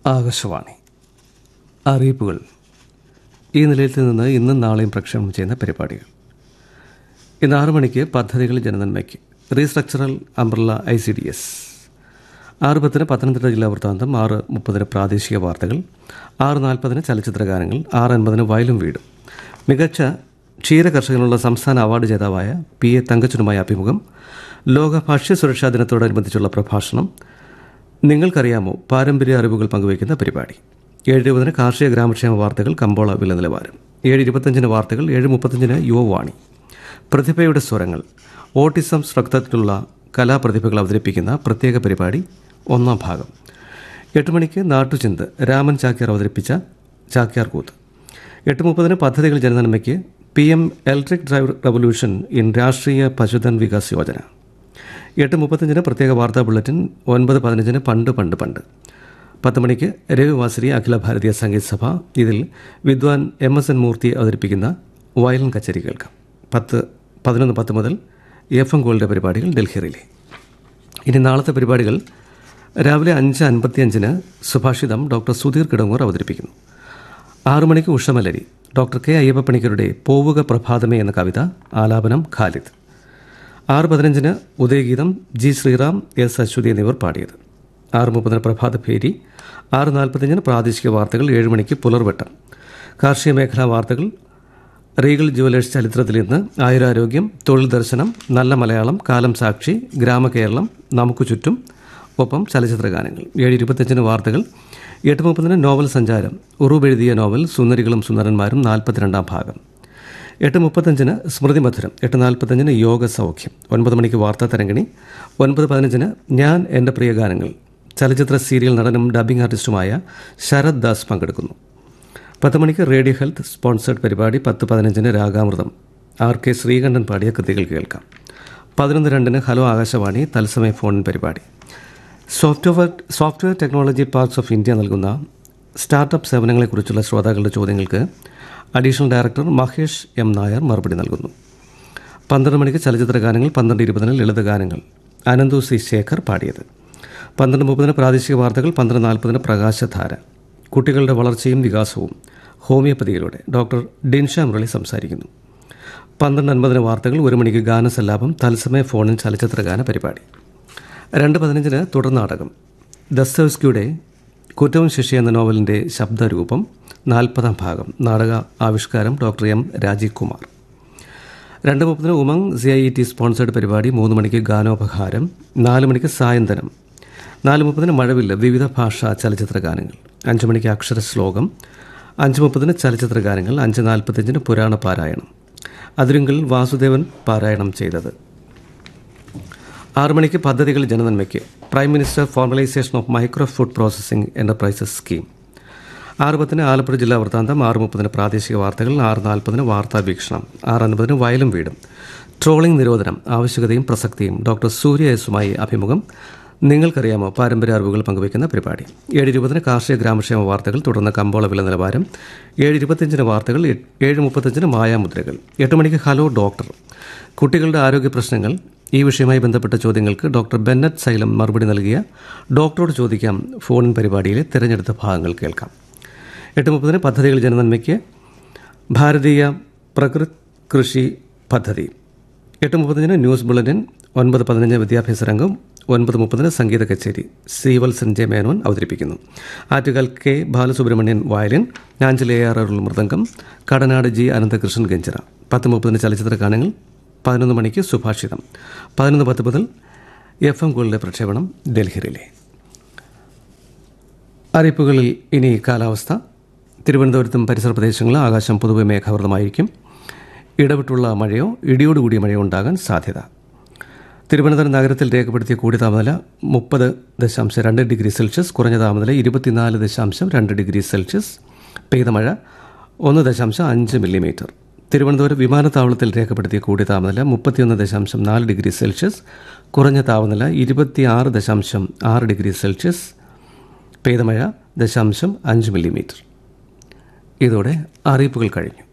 ആകാശവാണി അറിയിപ്പുകൾ ഈ നിലയത്തിൽ നിന്ന് ഇന്നും നാളെയും പ്രക്ഷേപണം ചെയ്യുന്ന പരിപാടികൾ ഇന്ന് ആറു മണിക്ക് പദ്ധതികൾ ജനനന്മയ്ക്ക് restructured umbrella I C D S ആറ് പത്തിന് പത്തനംതിട്ട ജില്ലാ വൃത്താന്തം ആറ് മുപ്പതിന് പ്രാദേശിക വാർത്തകൾ ആറ് നാൽപ്പതിന് ചലച്ചിത്ര ഗാനങ്ങൾ ആറ് അൻപതിന് വയലും വീടും മികച്ച ക്ഷീര കർഷകനുള്ള സംസ്ഥാന അവാർഡ് ജേതാവായ പി എ തങ്കച്ചനുമായ അഭിമുഖം ലോക ഭക്ഷ്യ സുരക്ഷാ ദിനത്തോടനുബന്ധിച്ചുള്ള പ്രഭാഷണം നിങ്ങൾക്കറിയാമോ പാരമ്പര്യ അറിവുകൾ പങ്കുവയ്ക്കുന്ന പരിപാടി ഏഴ് ഇരുപതിന് കാർഷിക ഗ്രാമക്ഷേമ വാർത്തകൾ കമ്പോള വില നിലവാരം ഏഴ് ഇരുപത്തഞ്ചിന് വാർത്തകൾ ഏഴ് മുപ്പത്തഞ്ചിന് യുവവാണി പ്രതിഭയുടെ സ്വരങ്ങൾ ഓട്ടിസം സ്ട്രക്തത്തിലുള്ള കലാപ്രതിഭകൾ അവതരിപ്പിക്കുന്ന പ്രത്യേക പരിപാടി ഒന്നാം ഭാഗം എട്ട് മണിക്ക് നാട്ടുചിന്ത് രാമൻ ചാക്യാർ അവതരിപ്പിച്ച ചാക്യാർ കൂത്ത് എട്ട് മുപ്പതിന് പദ്ധതികൾ ജനനന്മയ്ക്ക് P M electric drive revolution in Rashtriya Pashudhan Vikas Yojana എട്ട് മുപ്പത്തഞ്ചിന് പ്രത്യേക വാർത്താ ബുള്ളറ്റിൻ ഒൻപത് പതിനഞ്ചിന് പണ്ട് പണ്ട് പണ്ട് പത്ത് മണിക്ക് രവിവാസരി അഖില ഭാരതീയ സംഗീത സഭ ഇതിൽ വിദ്വാൻ എം എസ് എൻ മൂർത്തി അവതരിപ്പിക്കുന്ന വയലിൻ കച്ചേരി കേൾക്കാം പത്ത് പതിനൊന്ന് പത്ത് മുതൽ എഫ് എം ഗോൾഡ് പരിപാടികൾ ഡൽഹിയിലെ ഇനി നാളത്തെ പരിപാടികൾ രാവിലെ അഞ്ച് അൻപത്തിയഞ്ചിന് സുഭാഷിതം ഡോക്ടർ സുധീർ കിടങ്ങൂർ അവതരിപ്പിക്കുന്നു ആറു മണിക്ക് ഉഷമലരി ഡോക്ടർ കെ അയ്യപ്പപ്പണിക്കരുടെ പോവുക പ്രഭാതമേ എന്ന കവിത ആലാപനം ഖാലിദ് ആറ് പതിനഞ്ചിന് ഉദയഗീതം ജി ശ്രീറാം എസ് അശ്വതി എന്നിവർ പാടിയത് ആറ് മുപ്പതിന് പ്രഭാത ഭേരി ആറ് നാൽപ്പത്തഞ്ചിന് പ്രാദേശിക വാർത്തകൾ ഏഴ് മണിക്ക് പുലർവട്ടം കാർഷിക മേഖലാ വാർത്തകൾ റീഗൽ ജുവലേഴ്സ് ചരിത്രത്തിൽ ഇന്ന് ആയുരാരോഗ്യം തൊഴിൽ ദർശനം നല്ല മലയാളം കാലം സാക്ഷി ഗ്രാമകേരളം നമുക്ക് ചുറ്റും ഒപ്പം ചലച്ചിത്ര ഗാനങ്ങൾ ഏഴ് ഇരുപത്തഞ്ചിന് വാർത്തകൾ എട്ട് മുപ്പതിന് നോവൽ സഞ്ചാരം ഉറൂബ് എഴുതിയ നോവൽ സുന്ദരികളും സുന്ദരന്മാരും നാൽപ്പത്തിരണ്ടാം ഭാഗം എട്ട് മുപ്പത്തഞ്ചിന് സ്മൃതി മധുരം എട്ട് നാൽപ്പത്തഞ്ചിന് യോഗ സൗഖ്യം ഒൻപത് മണിക്ക് വാർത്താ തരംഗിണി ഒൻപത് പതിനഞ്ചിന് ഞാൻ എൻ്റെ പ്രിയ ഗാനങ്ങൾ ചലച്ചിത്ര സീരിയൽ നടനും ഡബ്ബിംഗ് ആർട്ടിസ്റ്റുമായ ശരത് ദാസ് പങ്കെടുക്കുന്നു പത്ത് മണിക്ക് റേഡിയോ ഹെൽത്ത് സ്പോൺസേഡ് പരിപാടി പത്ത് പതിനഞ്ചിന് രാഗാമൃതം ആർ കെ ശ്രീകണ്ഠൻ പാടിയ കൃതികൾ കേൾക്കാം പതിനൊന്ന് രണ്ടിന് ഹലോ ആകാശവാണി തത്സമയ ഫോൺ പരിപാടി software software technology parks of India നൽകുന്ന സ്റ്റാർട്ടപ്പ് സേവനങ്ങളെക്കുറിച്ചുള്ള ശ്രോതാക്കളുടെ ചോദ്യങ്ങൾക്ക് additional director Mahesh M Nair മറുപടി നൽകുന്നു പന്ത്രണ്ട് മണിക്ക് ചലച്ചിത്ര ഗാനങ്ങൾ പന്ത്രണ്ട് ഇരുപതിന് ലളിത ഗാനങ്ങൾ അനന്തു സി ശേഖർ പാടിയത് പന്ത്രണ്ട് മുപ്പതിന് പ്രാദേശിക വാർത്തകൾ പന്ത്രണ്ട് നാൽപ്പതിന് പ്രകാശധാര കുട്ടികളുടെ വളർച്ചയും വികാസവും ഹോമിയോപ്പതിയിലൂടെ ഡോക്ടർ ഡിൻഷ മുരളി സംസാരിക്കുന്നു പന്ത്രണ്ട് അൻപതിന് വാർത്തകൾ ഒരു മണിക്ക് ഗാനസല്ലാപം തത്സമയ ഫോണിൻ ചലച്ചിത്ര ഗാന പരിപാടി രണ്ട് പതിനഞ്ചിന് തുടർ നാടകം ദസ്തവസ്കിയുടെ കുറ്റവും ശിക്ഷ എന്ന നോവലിൻ്റെ ശബ്ദരൂപം നാൽപ്പതാം ഭാഗം നാടക ആവിഷ്കാരം ഡോക്ടർ എം രാജീവ് കുമാർ രണ്ട് മുപ്പതിന് Umang C I T sponsored പരിപാടി മൂന്ന് മണിക്ക് ഗാനോപഹാരം നാല് മണിക്ക് സായന്തനം നാല് മുപ്പതിന് മഴവില്ല വിവിധ ഭാഷാ ചലച്ചിത്ര ഗാനങ്ങൾ അഞ്ച് മണിക്ക് അക്ഷര ശ്ലോകം അഞ്ച് മുപ്പതിന് ചലച്ചിത്ര ഗാനങ്ങൾ അഞ്ച് നാൽപ്പത്തഞ്ചിന് പുരാണ പാരായണം അതിരുങ്കൽ വാസുദേവൻ പാരായണം ചെയ്തത് ആറ് മണിക്ക് പദ്ധതികൾ ജനനന്മയ്ക്ക് prime minister formalisation of micro food processing enterprises scheme ആറ് പത്തിന് ആലപ്പുഴ ജില്ലാ വൃത്താന്തം ആറ് മുപ്പതിന് പ്രാദേശിക വാർത്തകൾ ആറ് നാൽപ്പതിന് വാർത്താ വീക്ഷണം ആറ് അൻപതിന് വയലും വീടും ട്രോളിംഗ് നിരോധനം ആവശ്യകതയും പ്രസക്തിയും ഡോക്ടർ സൂര്യ എസുമായി അഭിമുഖം നിങ്ങൾക്കറിയാമോ പാരമ്പര്യ അറിവുകൾ പങ്കുവയ്ക്കുന്ന പരിപാടി ഏഴ് ഇരുപതിന് കാർഷിക ഗ്രാമക്ഷേമ വാർത്തകൾ തുടർന്ന് കമ്പോള വില നിലവാരം ഏഴ് ഇരുപത്തിയഞ്ചിന് വാർത്തകൾ എ- ഏഴ് മുപ്പത്തഞ്ചിന് മായാമുദ്രകൾ എട്ട് മണിക്ക് ഹലോ ഡോക്ടർ കുട്ടികളുടെ ആരോഗ്യ പ്രശ്നങ്ങൾ ഈ വിഷയവുമായി ബന്ധപ്പെട്ട ചോദ്യങ്ങൾക്ക് ഡോക്ടർ ബെന്നറ്റ് സൈലം മറുപടി നൽകിയ ഡോക്ടറോട് ചോദിക്കാം ഫോണിൻ പരിപാടിയിലെ തിരഞ്ഞെടുത്ത ഭാഗങ്ങൾ കേൾക്കാം എട്ട് മുപ്പതിന് പദ്ധതികൾ ജനനന്മയ്ക്ക് ഭാരതീയ പ്രകൃത് കൃഷി പദ്ധതി എട്ട് മുപ്പത്തഞ്ചിന് ന്യൂസ് ബുള്ളറ്റിൻ ഒൻപത് പതിനഞ്ച് വിദ്യാഭ്യാസ രംഗം ഒൻപത് മുപ്പതിന് സംഗീത കച്ചേരി സീവത്സൻ ജെ മേനോൻ അവതരിപ്പിക്കുന്നു Attukal K Balasubramanian violin Njanchal A R Arul mridangam Kadanad G Ananthakrishnan ganjira പത്ത് മുപ്പതിന് ചലച്ചിത്ര ഗാനങ്ങൾ പതിനൊന്ന് മണിക്ക് സുഭാഷിതം പതിനൊന്ന് പത്ത് മുതൽ എഫ് എം ഗോളിലെ പ്രക്ഷേപണം ഡൽഹിയിലെ അറിയിപ്പുകളിൽ ഇനി കാലാവസ്ഥ തിരുവനന്തപുരത്തും പരിസര പ്രദേശങ്ങളിലും ആകാശം പൊതുവെ മേഘാവൃതമായിരിക്കും ഇടവിട്ടുള്ള മഴയോ ഇടിയോടുകൂടിയ മഴയോ ഉണ്ടാകാൻ സാധ്യത തിരുവനന്തപുരം നഗരത്തിൽ രേഖപ്പെടുത്തിയ കൂടിയ താപനില മുപ്പത് ദശാംശം രണ്ട് ഡിഗ്രി സെൽഷ്യസ് കുറഞ്ഞ താപനില ഇരുപത്തിനാല് ദശാംശം രണ്ട് ഡിഗ്രി സെൽഷ്യസ് പെയ്ത മഴ ഒന്ന് ദശാംശം അഞ്ച് മില്ലിമീറ്റർ തിരുവനന്തപുരം വിമാനത്താവളത്തിൽ രേഖപ്പെടുത്തിയ കൂടിയ താപനില മുപ്പത്തിയൊന്ന് ദശാംശം നാല് ഡിഗ്രി സെൽഷ്യസ് കുറഞ്ഞ താപനില ഇരുപത്തിയാറ് ദശാംശം ആറ് ഡിഗ്രി സെൽഷ്യസ് പെയ്ത മഴ ദശാംശം അഞ്ച് മില്ലിമീറ്റർ ഇതോടെ അറിയിപ്പുകൾ കഴിഞ്ഞു